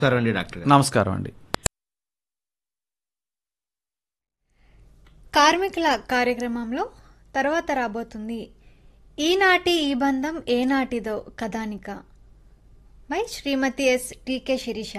నమస్కారం అండి డాక్టర్ గారు నమస్కారం అండి కార్మికుల కార్యక్రమంలో తర్వాత రాబోతుంది ఈనాటి ఈ బంధం ఏనాటిదో కథానిక by Shrimati S TK Sirisha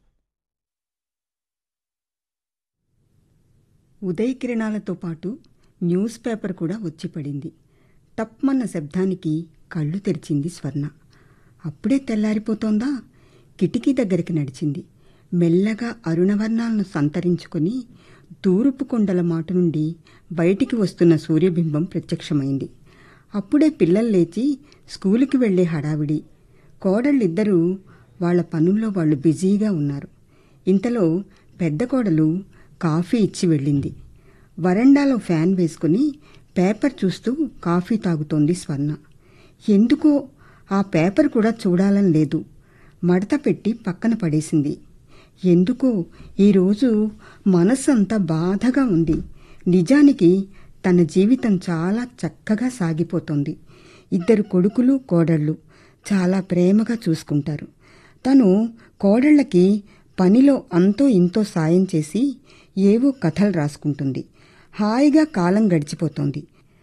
ఉదయ కిరణాలతో పాటు న్యూస్ పేపర్ కూడా వచ్చి పడింది టప్మన్న శబ్దానికి కళ్ళు తెరిచింది స్వర్ణ అప్పుడే తెల్లారిపోతోందా కిటికీ దగ్గరికి నడిచింది మెల్లగా అరుణవర్ణాలను సంతరించుకొని తూర్పు కొండల మాటు నుండి బయటికి వస్తున్న సూర్యబింబం ప్రత్యక్షమైంది అప్పుడే పిల్లలు లేచి స్కూలుకి వెళ్లే హడావిడి కోడళ్ళిద్దరూ వాళ్ళ పనుల్లో వాళ్ళు బిజీగా ఉన్నారు ఇంతలో పెద్ద కోడలు కాఫీ ఇచ్చి వెళ్ళింది వరండాలో ఫ్యాన్ వేసుకుని పేపర్ చూస్తూ కాఫీ తాగుతోంది స్వర్ణ ఎందుకో ఆ పేపర్ కూడా చూడాలని లేదు మడత పెట్టి పక్కన పడేసింది ఎందుకో ఈరోజు మనస్సంతా బాధగా ఉంది నిజానికి తన జీవితం చాలా చక్కగా సాగిపోతోంది ఇద్దరు కొడుకులు కోడళ్ళు చాలా ప్రేమగా చూసుకుంటారు తను కోడళ్ళకి పనిలో అంతో ఇంతో సాయం చేసి ఏవో కథలు రాసుకుంటుంది హాయిగా కాలం గడిచిపోతోంది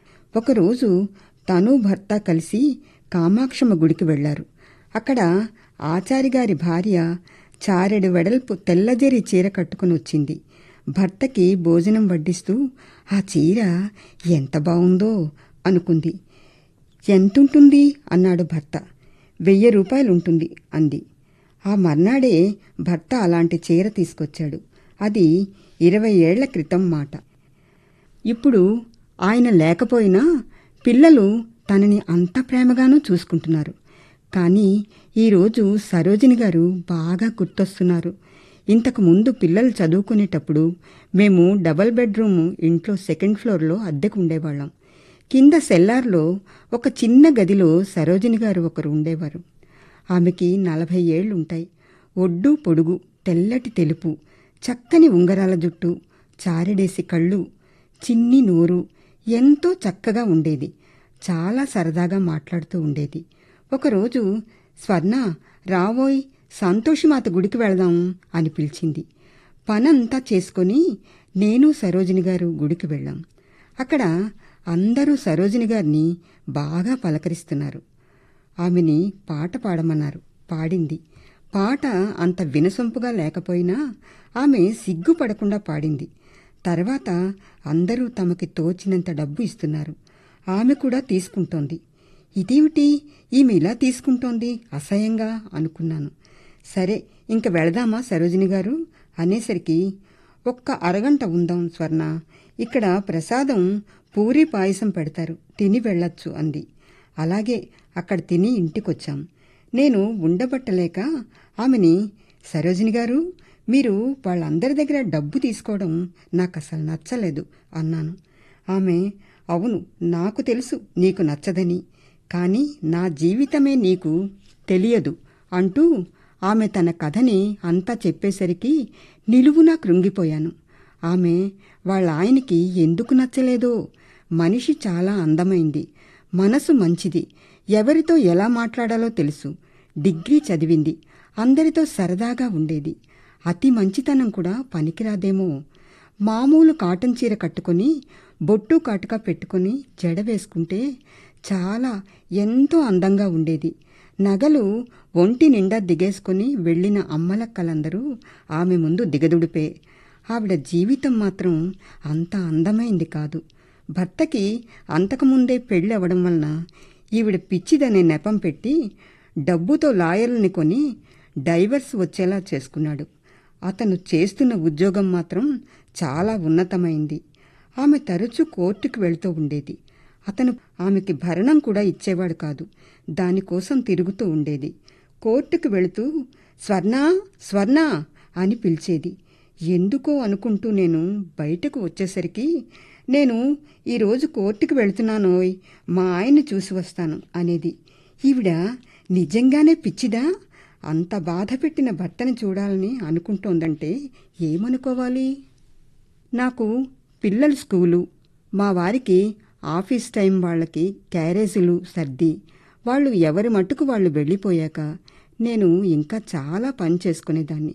ఒకరోజు తను భర్త కలిసి కామాక్షమ్మ గుడికి వెళ్లారు అక్కడ ఆచారిగారి భార్య చారెడు వెడల్పు తెల్లజరి చీర కట్టుకుని వచ్చింది భర్తకి భోజనం వడ్డిస్తూ ఆ చీర ఎంత బావుందో అనుకుంది ఎంతుంటుంది అన్నాడు భర్త వెయ్యి రూపాయలుంటుంది అంది ఆ మర్నాడే భర్త అలాంటి చీర తీసుకొచ్చాడు అది ఇరవై ఏళ్ల క్రితం మాట ఇప్పుడు ఆయన లేకపోయినా పిల్లలు తనని అంత ప్రేమగానూ చూసుకుంటున్నారు కానీ ఈరోజు సరోజిని గారు బాగా గుర్తొస్తున్నారు ఇంతకు ముందు పిల్లలు చదువుకునేటప్పుడు మేము డబల్ బెడ్రూమ్ ఇంట్లో సెకండ్ ఫ్లోర్లో అద్దెకు ఉండేవాళ్ళం కింద సెల్లార్లో ఒక చిన్న గదిలో సరోజిని గారు ఒకరు ఉండేవారు ఆమెకి నలభై ఏళ్లుంటాయి ఒడ్డు పొడుగు తెల్లటి తెలుపు చక్కని ఉంగరాల జుట్టు చారెడేసి కళ్ళు చిన్ని నోరు ఎంతో చక్కగా ఉండేది చాలా సరదాగా మాట్లాడుతూ ఉండేది ఒకరోజు స్వర్ణ రావోయ్ సంతోషిమాత గుడికి వెళదాం అని పిలిచింది పనంతా చేసుకొని నేను సరోజిని గారు గుడికి వెళ్ళాం అక్కడ అందరూ సరోజిని గారిని బాగా పలకరిస్తున్నారు ఆమెని పాట పాడమన్నారు పాడింది పాట అంత వినసొంపుగా లేకపోయినా ఆమె సిగ్గుపడకుండా పాడింది తర్వాత అందరూ తమకి తోచినంత డబ్బు ఇస్తున్నారు ఆమె కూడా తీసుకుంటోంది ఇదేమిటి ఈమె ఇలా తీసుకుంటోంది అసహ్యంగా అనుకున్నాను సరే ఇంక వెళదామా సరోజిని గారు అనేసరికి ఒక్క అరగంట ఉందాం స్వర్ణ ఇక్కడ ప్రసాదం పూరి పాయసం పెడతారు తిని వెళ్ళొచ్చు అంది అలాగే అక్కడ తిని ఇంటికొచ్చాం నేను ఉండబట్టలేక ఆమెని సరోజిని గారు మీరు వాళ్ళందరి దగ్గర డబ్బు తీసుకోవడం నాకు అసలు నచ్చలేదు అన్నాను ఆమె అవును నాకు తెలుసు నీకు నచ్చదని కానీ నా జీవితమే నీకు తెలియదు అంటూ ఆమె తన కథని అంతా చెప్పేసరికి నిలువునా కృంగిపోయాను ఆమె వాళ్ళ ఆయనకి ఎందుకు నచ్చలేదో మనిషి చాలా అందమైంది మనసు మంచిది ఎవరితో ఎలా మాట్లాడాలో తెలుసు డిగ్రీ చదివింది అందరితో సరదాగా ఉండేది అతి మంచితనం కూడా పనికిరాదేమో మామూలు కాటన్ చీర కట్టుకొని బొట్టు కాటుక పెట్టుకొని జడ వేసుకుంటే చాలా ఎంతో అందంగా ఉండేది నగలు ఒంటి నిండా దిగేసుకుని వెళ్ళిన అమ్మలక్కలందరూ ఆమె ముందు దిగదుడిపే ఆవిడ జీవితం మాత్రం అంత అందమైంది కాదు భర్తకి అంతకుముందే పెళ్ళి అవ్వడం వలన ఈవిడ పిచ్చిదనే నెపం పెట్టి డబ్బుతో లాయర్లని కొని డైవర్స్ వచ్చేలా చేసుకున్నాడు అతను చేస్తున్న ఉద్యోగం మాత్రం చాలా ఉన్నతమైంది ఆమె తరచూ కోర్టుకు వెళ్తూ ఉండేది అతను ఆమెకి భరణం కూడా ఇచ్చేవాడు కాదు దానికోసం తిరుగుతూ ఉండేది కోర్టుకు వెళుతూ స్వర్ణ స్వర్ణ అని పిలిచేది ఎందుకో అనుకుంటూ నేను బయటకు వచ్చేసరికి నేను ఈరోజు కోర్టుకు వెళుతున్నానోయ్ మా ఆయన్ని చూసి వస్తాను అనేది ఈవిడ నిజంగానే పిచ్చిదా అంత బాధ పెట్టిన భర్తని చూడాలని అనుకుంటోందంటే ఏమనుకోవాలి నాకు పిల్లల స్కూలు మా వారికి ఆఫీస్ టైం వాళ్ళకి క్యారేజీలు సర్ది వాళ్ళు ఎవరి మట్టుకు వాళ్ళు వెళ్ళిపోయాక నేను ఇంకా చాలా పని చేసుకునేదాన్ని